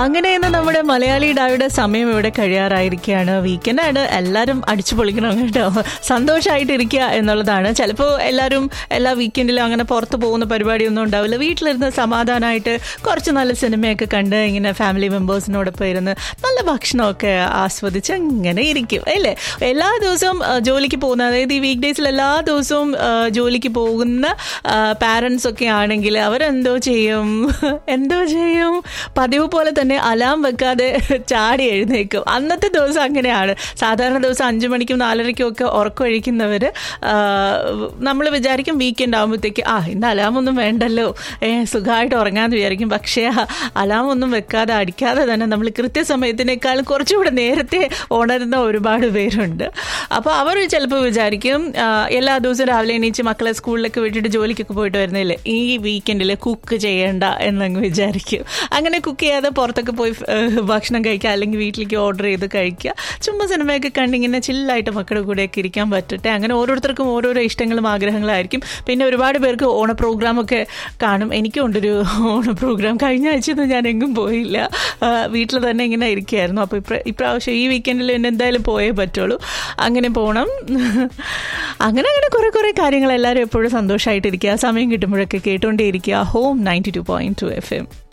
അങ്ങനെ ഇന്ന് നമ്മുടെ മലയാളി ഡായുടെ സമയം ഇവിടെ കഴിയാറായിരിക്കുകയാണ് വീക്കെൻഡാണ് എല്ലാവരും അടിച്ചു പൊളിക്കണം കേട്ടോ സന്തോഷമായിട്ടിരിക്കുക എന്നുള്ളതാണ് ചിലപ്പോൾ എല്ലാവരും എല്ലാ വീക്കെൻഡിലും അങ്ങനെ പുറത്ത് പോകുന്ന പരിപാടിയൊന്നും ഉണ്ടാവില്ല വീട്ടിലിരുന്ന് സമാധാനമായിട്ട് കുറച്ച് നല്ല സിനിമയൊക്കെ കണ്ട് ഇങ്ങനെ ഫാമിലി മെമ്പേഴ്സിനോടൊപ്പം ഇരുന്ന് നല്ല ഭക്ഷണമൊക്കെ ആസ്വദിച്ച് അങ്ങനെ ഇരിക്കും അല്ലേ എല്ലാ ദിവസവും ആ, ജോലിക്ക് പോകുന്ന അതായത് ഈ വീക്ക് ഡേയ്സിൽ എല്ലാ ദിവസവും ആ, ജോലിക്ക് പോകുന്ന പാരൻസ് ഒക്കെ ആണെങ്കിൽ അവരെന്തോ ചെയ്യും എന്തോ ചെയ്യും പതിവ് പോലെ തന്നെ അലാം വെക്കാതെ ചാടി എഴുന്നേക്കും അന്നത്തെ ദിവസം അങ്ങനെയാണ് സാധാരണ ദിവസം അഞ്ചു മണിക്കും നാലരയ്ക്കും ഒക്കെ ഉറക്കമൊഴിക്കുന്നവർ നമ്മൾ വിചാരിക്കും വീക്കെൻഡ് ആകുമ്പോഴത്തേക്ക് ആ ഇന്ന് അലാം ഒന്നും വേണ്ടല്ലോ ഏ സുഖമായിട്ട് ഉറങ്ങാമെന്ന് വിചാരിക്കും പക്ഷേ അലാം ഒന്നും വെക്കാതെ അടിക്കാതെ തന്നെ നമ്മൾ കൃത്യസമയത്തിനേക്കാൾ കുറച്ചുകൂടെ നേരത്തെ ഉണരുന്ന ഒരുപാട് പേരുണ്ട് അപ്പോൾ അവർ ചിലപ്പോൾ വിചാരിക്കും ആ, എല്ലാ ദിവസവും രാവിലെ എണീച്ച് മക്കളെ സ്കൂളിലൊക്കെ വിട്ടിട്ട് ജോലിക്കൊക്കെ പോയിട്ട് വരുന്നില്ലേ ഈ വീക്കെൻഡിൽ കുക്ക് ചെയ്യേണ്ട എന്നങ്ങ് വിചാരിക്കും അങ്ങനെ കുക്ക് ചെയ്യാതെ പുറത്തൊക്കെ പോയി ഏഹ്, ഭക്ഷണം കഴിക്കുക അല്ലെങ്കിൽ വീട്ടിലേക്ക് ഓർഡർ ചെയ്ത് കഴിക്കുക ചുമ്മാ സിനിമയൊക്കെ കണ്ടിങ്ങനെ ചില്ലായിട്ട് മക്കളുടെ കൂടെയൊക്കെ ഇരിക്കാൻ പറ്റട്ടെ അങ്ങനെ ഓരോരുത്തർക്കും ഓരോരോ ഇഷ്ടങ്ങളും ആഗ്രഹങ്ങളായിരിക്കും പിന്നെ ഒരുപാട് പേർക്ക് ഓണ പ്രോഗ്രാമൊക്കെ കാണും എനിക്കും ഉണ്ടൊരു ഓണ പ്രോഗ്രാം കഴിഞ്ഞ ആഴ്ചയൊന്നും ഞാൻ എങ്ങും പോയില്ല വീട്ടിൽ തന്നെ ഇങ്ങനെ ഇരിക്കുകയായിരുന്നു അപ്പോൾ ഇപ്ര ഇപ്രാവശ്യം ഈ വീക്കെൻഡിൽ എന്നെ എന്തായാലും പോയേ പറ്റുള്ളൂ അങ്ങനെ പോകണം അങ്ങനെ അങ്ങനെ കുറേ കുറേ കാര്യങ്ങൾ എല്ലാവരും എപ്പോഴും സന്തോഷമായിട്ടിരിക്കുക സമയം കിട്ടുമ്പോഴൊക്കെ കേട്ടുകൊണ്ടേയിരിക്കുക home ninety two point two F M